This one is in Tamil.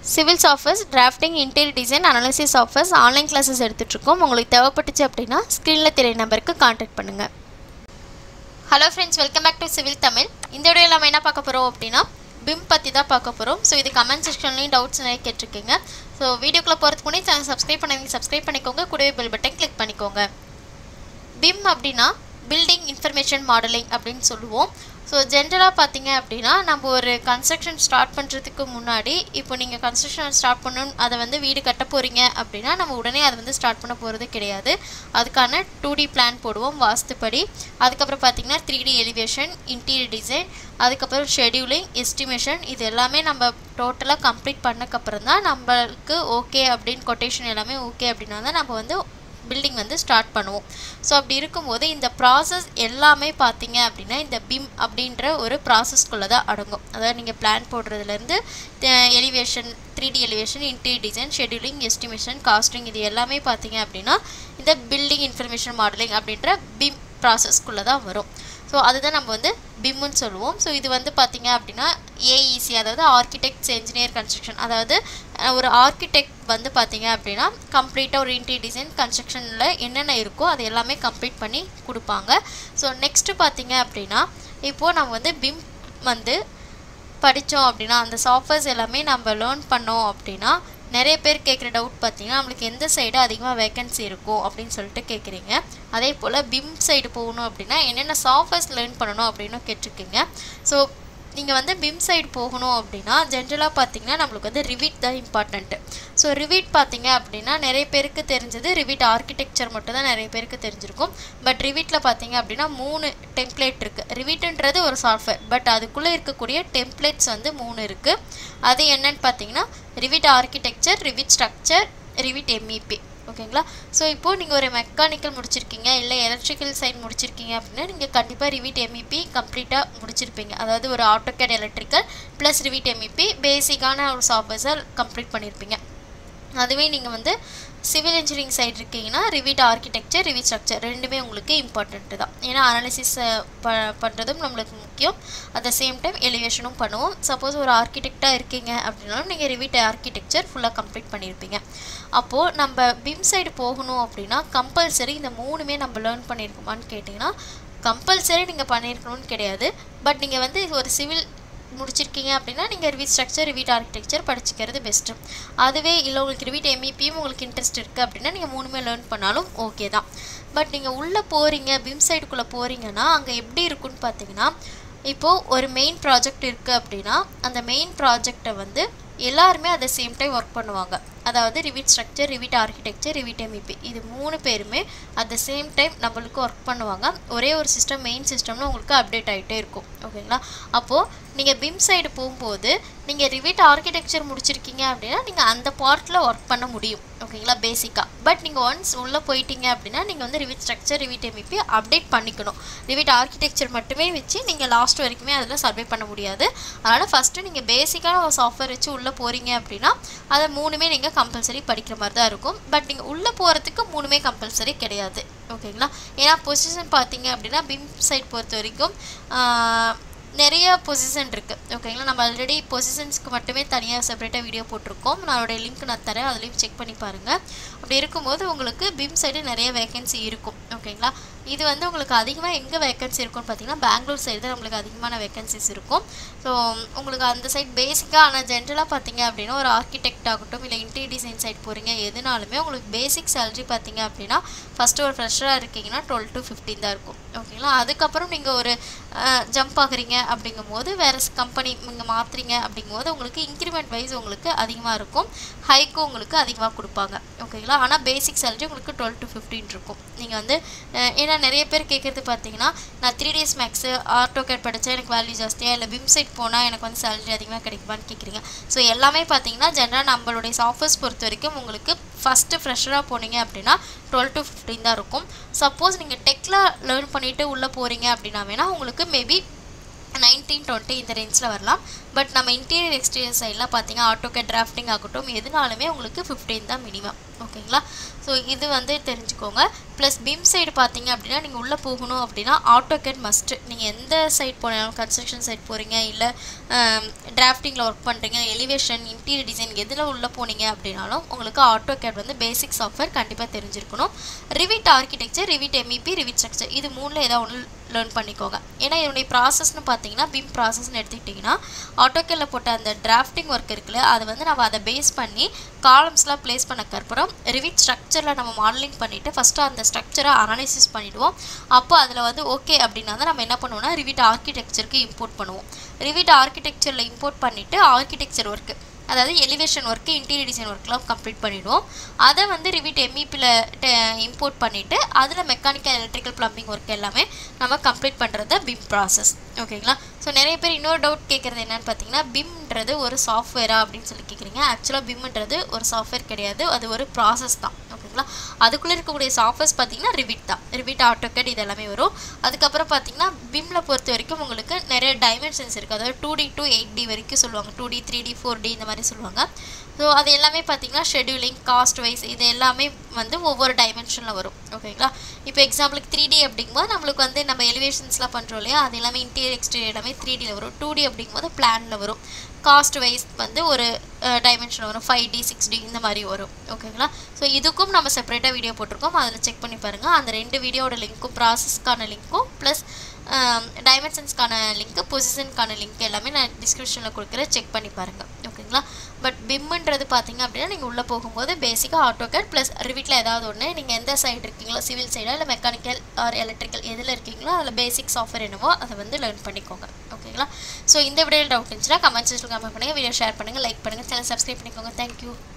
civil softwares drafting interior design analysis softwares online classes எடுத்துகிட்ருக்கோம் உங்களுக்கு தேவைப்பட்டுச்சு அப்படின்னா ஸ்க்ரீனில் தெரிய நம்பருக்கு காண்டாக்ட் பண்ணுங்கள் hello friends welcome back to civil Tamil இந்த வீடியோவில் நம்ம என்ன பார்க்க போகிறோம் அப்படின்னா பிம் பற்றி தான் பார்க்க போகிறோம் ஸோ இது கமெண்ட் செக்ஷன்லேயும் டவுட்ஸ் நிறைய கேட்டிருக்கீங்க ஸோ வீடியோக்குள்ளே போகிறதுக்கு முன்னாடி சேனல் சப்ஸ்கிரைப் பண்ணி சப்ஸ்கிரைப் பண்ணிக்கோங்க கூடவே பெல் பட்டன் கிளிக் பண்ணிக்கோங்க பிம் அப்படின்னா பில்டிங் இன்ஃபர்மேஷன் மாடலிங் அப்படின்னு சொல்லுவோம் ஸோ ஜென்ரலாக பார்த்தீங்க அப்படின்னா நம்ம ஒரு கன்ஸ்ட்ரக்ஷன் ஸ்டார்ட் பண்ணுறதுக்கு முன்னாடி இப்போ நீங்கள் கன்ஸ்ட்ரக்ஷன் ஸ்டார்ட் பண்ணணும் அதை வந்து வீடு கட்ட போகிறீங்க அப்படின்னா நம்ம உடனே அதை வந்து ஸ்டார்ட் பண்ண போகிறது கிடையாது அதுக்கான டூ டி பிளான் போடுவோம் வாஸ்துப்படி அதுக்கப்புறம் பார்த்தீங்கன்னா three D elevation interior design அதுக்கப்புறம் ஷெடியூலிங் எஸ்டிமேஷன் இது எல்லாமே நம்ம டோட்டலாக கம்ப்ளீட் பண்ணக்கப்புறம் தான் நம்மளுக்கு ஓகே அப்படின்னு கொட்டேஷன் எல்லாமே ஓகே அப்படின்னா தான் நம்ம வந்து பில்டிங் வந்து ஸ்டார்ட் பண்ணுவோம் ஸோ அப்படி இருக்கும்போது இந்த ப்ராசஸ் எல்லாமே பார்த்தீங்க அப்படின்னா இந்த பிம் அப்படின்ற ஒரு ப்ராசஸ்க்குள்ளே தான் அடங்கும் அதாவது நீங்கள் பிளான் போடுறதுலேருந்து elevation three D elevation interior design scheduling estimation costing இது எல்லாமே பார்த்தீங்க அப்படின்னா இந்த பில்டிங் இன்ஃபர்மேஷன் மாடலிங் அப்படின்ற பிம் ப்ராசஸ்க்குள்ளே தான் வரும் ஸோ அதுதான் நம்ம வந்து பிம்முன்னு சொல்லுவோம் ஸோ இது வந்து பார்த்திங்க அப்படின்னா ஏஇசி அதாவது ஆர்கிடெக்ட்ஸ் என்ஜினியர் கன்ஸ்ட்ரக்ஷன் அதாவது ஒரு ஆர்கிடெக்ட் வந்து பார்த்திங்க அப்படின்னா கம்ப்ளீட்டாக ஒரு இன்டீரியர் டிசைன் கன்ஸ்ட்ரக்ஷனில் என்னென்ன இருக்கோ அது எல்லாமே கம்ப்ளீட் பண்ணி கொடுப்பாங்க ஸோ நெக்ஸ்ட்டு பார்த்திங்க அப்படின்னா இப்போது நம்ம வந்து பிம் வந்து படித்தோம் அப்படின்னா அந்த சாஃப்ட்வேர்ஸ் எல்லாமே நம்ம லேர்ன் பண்ணோம் அப்படின்னா நிறைய பேர் கேட்குற டவுட் பார்த்தீங்கன்னா நம்மளுக்கு எந்த சைடு அதிகமாக வேக்கன்சி இருக்கும் அப்படின்னு சொல்லிட்டு கேட்குறீங்க அதே போல் பிம் சைடு போகணும் அப்படின்னா என்னென்ன சாஃப்ட்வேர்ஸ் லேர்ன் பண்ணணும் அப்படின்னு கேட்டிருக்கீங்க ஸோ நீங்கள் வந்து பிம் சைடு போகணும் அப்படின்னா ஜென்ரலாக பார்த்தீங்கன்னா நம்மளுக்கு வந்து ரிவிட் தான் இம்பார்ட்டண்ட்டு ஸோ ரிவிட் பார்த்தீங்க அப்படின்னா நிறைய பேருக்கு தெரிஞ்சது ரிவிட் ஆர்கிடெக்சர் மட்டும் தான் நிறைய பேருக்கு தெரிஞ்சிருக்கும் பட் ரிவிட்டில் பார்த்தீங்க அப்படின்னா மூணு டெம்ப்ளேட் இருக்குது ரிவிட்ன்றது ஒரு சாஃப்ட்வேர் பட் அதுக்குள்ளே இருக்கக்கூடிய டெம்ப்ளேட்ஸ் வந்து மூணு இருக்குது அது என்னன்னு பார்த்தீங்கன்னா Revit architecture Revit structure Revit MEP ஓகேங்களா ஸோ இப்போது நீங்கள் ஒரு மெக்கானிக்கல் முடிச்சிருக்கீங்க இல்லை எலக்ட்ரிக்கல் சைட் முடிச்சிருக்கீங்க அப்படின்னா நீங்கள் கண்டிப்பாக ரிவிட் எம்இபி கம்ப்ளீட்டாக முடிச்சிருப்பீங்க அதாவது ஒரு AutoCAD electrical plus Revit MEP பேசிக்கான ஒரு சாஃப்ட்வேர்ஸை கம்ப்ளீட் பண்ணியிருப்பீங்க அதுவே நீங்கள் வந்து சிவில் இன்ஜினியரிங் சைடு இருக்கீங்கன்னா ரிவிட் ஆர்கிடெக்சர் ரிவிட் ஸ்ட்ரக்சர் ரெண்டுமே உங்களுக்கு இம்பார்ட்டண்ட்டு தான் ஏன்னா அனாலிசிஸ் ப பண்ணுறதும் நம்மளுக்கு முக்கியம் அட் த சேம் டைம் எலிவேஷனும் பண்ணுவோம் சப்போஸ் ஒரு ஆர்கிடெக்டாக இருக்கீங்க அப்படின்னாலும் நீங்கள் ரிவிட் ஆர்கிடெக்சர் ஃபுல்லாக கம்ப்ளீட் பண்ணியிருப்பீங்க அப்போது நம்ம பிம் சைடு போகணும் அப்படின்னா கம்பல்சரி இந்த மூணுமே நம்ம லேர்ன் பண்ணியிருக்கோமான்னு கேட்டிங்கன்னா கம்பல்சரி நீங்கள் பண்ணியிருக்கணும்னு கிடையாது பட் நீங்கள் வந்து ஒரு சிவில் முடிச்சிருக்கீங்க அப்படின்னா நீங்கள் ரிவிட் ஸ்ட்ரக்சர் ரிவிட் ஆர்கிடெக்சர் படிச்சுக்கிறது பெஸ்ட்டு அதுவே இல்லை உங்களுக்கு ரிவிட் எம்இபியும் உங்களுக்கு இன்ட்ரெஸ்ட் இருக்குது அப்படின்னா நீங்கள் மூணுமே லேர்ன் பண்ணாலும் ஓகே தான் பட் நீங்கள் உள்ளே போகிறீங்க பிம் சைடுக்குள்ளே போகிறீங்கன்னா அங்கே எப்படி இருக்குன்னு பார்த்தீங்கன்னா இப்போது ஒரு மெயின் ப்ராஜெக்ட் இருக்குது அப்படின்னா அந்த மெயின் ப்ராஜெக்டை வந்து எல்லாருமே at the same time work பண்ணுவாங்க அதாவது Revit structure Revit architecture Revit MEP இது மூணு பேருமே அட் த சேம் டைம் நம்மளுக்கு ஒர்க் பண்ணுவாங்க ஒரே ஒரு சிஸ்டம் மெயின் சிஸ்டம்னு உங்களுக்கு அப்டேட் ஆகிட்டே இருக்கும் ஓகேங்களா அப்போது நீங்கள் பிம் சைடு போகும்போது நீங்கள் ரிவிட் ஆர்கிடெக்சர் முடிச்சிருக்கீங்க அப்படின்னா நீங்கள் அந்த பார்ட்டில் ஒர்க் பண்ண முடியும் ஓகேங்களா பேசிக்காக பட் நீங்கள் ஒன்ஸ் உள்ளே போயிட்டீங்க அப்படின்னா நீங்கள் வந்து Revit structure Revit MEP update பண்ணிக்கணும் ரிவிட் ஆர்கிடெக்சர் மட்டுமே வச்சு நீங்கள் லாஸ்ட் வரைக்குமே அதில் சர்வே பண்ண முடியாது அதனால் ஃபஸ்ட்டு நீங்கள் பேசிக்கான ஒரு சாஃப்ட்வேர் வச்சு உள்ளே போகிறீங்க அப்படின்னா அதை மூணுமே நீங்கள் கம்பல்சரி படிக்கிற மாதிரி தான் இருக்கும் பட் நீங்கள் உள்ளே போகிறதுக்கு மூணுமே கம்பல்சரி கிடையாது ஓகேங்களா ஏன்னா பொசிஷன் பார்த்தீங்க அப்படின்னா பிம் சைட் பொறுத்த வரைக்கும் நிறைய பொசிஷன் இருக்குது ஓகேங்களா நம்ம ஆல்ரெடி பொசிஷன்ஸ்க்கு மட்டுமே தனியாக செப்பரேட்டாக வீடியோ போட்டிருக்கோம் நான் அதோடைய லிங்க் நான் தரேன் அதுலேயும் செக் பண்ணி பாருங்கள் அப்படி இருக்கும்போது உங்களுக்கு பிம் சைடு நிறைய வேகன்சி இருக்கும் ஓகேங்களா இது வந்து உங்களுக்கு அதிகமாக எங்கே வேகன்சி இருக்கும்னு பார்த்தீங்கன்னா பெங்களூர் சைடு தான் உங்களுக்கு அதிகமான வேகன்சிஸ் இருக்கும் ஸோ உங்களுக்கு அந்த சைட் பேசிக்காக ஆனால் ஜென்ரலாக பார்த்தீங்க அப்படின்னா ஒரு ஆர்கிடெக்ட் ஆகட்டும் இல்லை இன்டீரியர் டிசைன் சைட் போகிறீங்க எதுனாலுமே உங்களுக்கு பேசிக் சேலரி பார்த்தீங்க அப்படின்னா ஃபஸ்ட்டு ஒரு ஃப்ரெஷராக இருக்கீங்கன்னா டுவெல் டு ஃபிஃப்டீன் தான் இருக்கும் ஓகேங்களா அதுக்கப்புறம் நீங்கள் ஒரு ஜம்ப் ஆகுறீங்க அப்படிங்கும்போது வேறு கம்பெனி நீங்கள் மாற்றுறீங்க அப்படிங்கும்போது உங்களுக்கு இன்க்ரிமெண்ட் வைஸ் உங்களுக்கு அதிகமாக இருக்கும் ஹைக்கும் உங்களுக்கு அதிகமாக கொடுப்பாங்க ஓகேங்களா ஆனால் பேசிக் சேலரி உங்களுக்கு டுவெல் டு ஃபிஃப்டீன் இருக்கும் நீங்கள் வந்து ஏன்னா நிறைய பேர் கேட்குறது பார்த்தீங்கன்னா நான் three days max AutoCAD படித்தா எனக்கு வேல்யூ ஜாஸ்தியாக இல்லை பிம் சைட் போனால் எனக்கு வந்து சேலரி அதிகமாக கிடைக்குமான்னு கேட்குறீங்க ஸோ எல்லாமே பார்த்தீங்கன்னா ஜென்ரலாக நம்மளுடைய சாஃப்ட்வேர்ஸ் பொறுத்த வரைக்கும் உங்களுக்கு ஃபஸ்ட்டு ஃப்ரெஷராக போனீங்க அப்படின்னா டுவெல் டு ஃபிஃப்டீன் தான் இருக்கும் சப்போஸ் நீங்கள் டெக்கில் லேர்ன் பண்ணிவிட்டு உள்ளே போகிறீங்க அப்படின்னா வேணால் உங்களுக்கு மேபி நைன்டீன் டுவெண்ட்டி இந்த ரேஞ்சில் வரலாம் பட் நம்ம இன்டீரியர் எக்ஸ்டீரியர் சைட்லாம் பார்த்தீங்கன்னா ஆட்டோகேட் டிராஃப்டிங் ஆகட்டும் எதுனாலுமே உங்களுக்கு ஃபிஃப்டீன் தான் மினிமம் ஓகேங்களா ஸோ இது வந்து தெரிஞ்சுக்கோங்க ப்ளஸ் பிம் சைடு பார்த்தீங்க அப்படின்னா நீங்கள் உள்ளே போகணும் அப்படின்னா ஆட்டோகேட் மஸ்ட்டு நீங்கள் எந்த சைட் போனாலும் கன்ஸ்ட்ரக்ஷன் சைட் போகிறீங்க இல்லை டிராஃப்டிங்கில் ஒர்க் பண்ணுறீங்க எலிவேஷன் இன்டீரியர் டிசைன் எதில் உள்ளே போனீங்க அப்படின்னாலும் உங்களுக்கு ஆட்டோகேட் வந்து பேசிக் சாஃப்ட்வேர் கண்டிப்பாக தெரிஞ்சிருக்கணும் Revit architecture Revit MEP Revit structure இது மூணில் ஏதாவது ஒன்று லேர்ன் பண்ணிக்கோங்க ஏன்னா இதனுடைய ப்ராசஸ்னு பார்த்தீங்கன்னா பிம் ப்ராசஸ்னு எடுத்துக்கிட்டிங்கன்னா ஆட்டோக்கேலில் போட்ட அந்த டிராஃப்டிங் ஒர்க் இருக்குல்ல அதை வந்து நம்ம அதை பேஸ் பண்ணி காலம்ஸ்லாம் ப்ளேஸ் பண்ணக்கப்புறம் ரிவிட் ஸ்ட்ரக்சரில் நம்ம மாடலிங் பண்ணிவிட்டு ஃபஸ்ட்டு அந்த ஸ்ட்ரக்சரை அனாலிசிஸ் பண்ணிவிடுவோம் அப்போ அதில் வந்து ஓகே அப்படின்னா தான் நம்ம என்ன பண்ணுவோம்னா ரிவிட் ஆர்கிடெக்சருக்கு இம்போர்ட் பண்ணுவோம் ரிவிட் ஆர்கிடெக்சரில் இம்போர்ட் பண்ணிவிட்டு ஆர்கிடெக்சர் ஒர்க்கு அதாவது எலிவேஷன் ஒர்க்கு இன்டீரியர் டிசைன் ஒர்க்லாம் கம்ப்ளீட் பண்ணிவிடுவோம் அதை வந்து ரிவிட் எம்இபியில் இம்போர்ட் பண்ணிவிட்டு அதில் மெக்கானிக்கல் எலக்ட்ரிக்கல் ப்ளம்பிங் ஒர்க் எல்லாமே நம்ம கம்ப்ளீட் பண்ணுறது பிம் ப்ராசஸ் ஓகேங்களா ஸோ நிறைய பேர் இன்னொரு டவுட் கேட்குறது என்னென்னு பார்த்தீங்கன்னா பிம்ன்றது ஒரு சாஃப்ட்வேரா அப்படின்னு சொல்லி கேட்குறீங்க ஆக்சுவலாக பிம்ன்றது ஒரு சாஃப்ட்வேர் கிடையாது அது ஒரு ப்ராசஸ் தான் ஓகேங்களா அதுக்குள்ளே இருக்கக்கூடிய சாஃப்ட்வேர்ஸ் பார்த்தீங்கன்னா ரிவிட் தான் ரிவிட் ஆட்டோகேட் இது எல்லாமே வரும் அதுக்கப்புறம் பார்த்தீங்கன்னா பிம்மில் பொறுத்த வரைக்கும் உங்களுக்கு நிறைய டைமென்ஷன்ஸ் இருக்குது அதாவது two D to eight D வரைக்கும் சொல்லுவாங்க two D three D four D இந்த மாதிரி சொல்லுவாங்க ஸோ அது எல்லாமே பார்த்தீங்கன்னா ஷெடியூலிங் காஸ்ட் வைஸ் இது எல்லாமே வந்து ஒவ்வொரு டைமென்ஷனில் வரும் ஓகேங்களா இப்போ எக்ஸாம்பிளுக்கு த்ரீ டி அப்படிங்கும்போது நம்மளுக்கு வந்து நம்ம எலிவேஷன்ஸ்லாம் பண்ணுறோம் இல்லையா அது எல்லாமே இன்டீரியர் எக்ஸ்டீரியர் எல்லாமே த்ரீ டியில் வரும் டூ டி அப்படிங்கும்போது பிளானில் வரும் காஸ்ட் வைஸ் வந்து ஒரு டைமென்ஷன் வரும் ஃபைவ் டி சிக்ஸ் டி இந்த மாதிரி வரும் ஓகேங்களா ஸோ இதுக்கும் நம்ம செப்பரேட்டாக வீடியோ போட்டிருக்கோம் அதில் செக் பண்ணி பாருங்கள் அந்த ரெண்டு வீடியோட லிங்க்கும் ப்ராசஸ்க்கான லிங்க்கும் ப்ளஸ் டைமென்ஷன்ஸ்க்கான லிங்க்கு பொசிஷனுக்கான லிங்க் எல்லாமே நான் டிஸ்கிரிப்ஷனில் கொடுக்குறேன் செக் பண்ணி பாருங்கள் ஓகேங்களா பட் பிம்முன்றது பார்த்தீங்க அப்படின்னா நீங்கள் உள்ளே போகும்போது பேசிக்காக ஆட்டோகேட் ப்ளஸ் ரிவிட்டில் ஏதாவது ஒன்று நீங்கள் எந்த சைடு இருக்கீங்களோ சிவில் சைடா இல்லை மெக்கானிக்கல் ஆர் எலக்ட்ரிக்கல் எதில் இருக்கீங்களோ அதில் பேசிக் சாஃப்ட்வேர் என்னவோ அதை வந்து லேர்ன் பண்ணிக்கோங்க ஓகேங்களா ஸோ இந்த வீடியோவில் டவுட் இருந்துச்சுன்னா கமெண்ட் செக்ஷனில் கமெண்ட் பண்ணுங்கள் வீடியோ ஷேர் பண்ணுங்கள் லைக் பண்ணுங்கள் சேனல் சப்ஸ்கிரைப் பண்ணிக்கோங்க தேங்க்யூ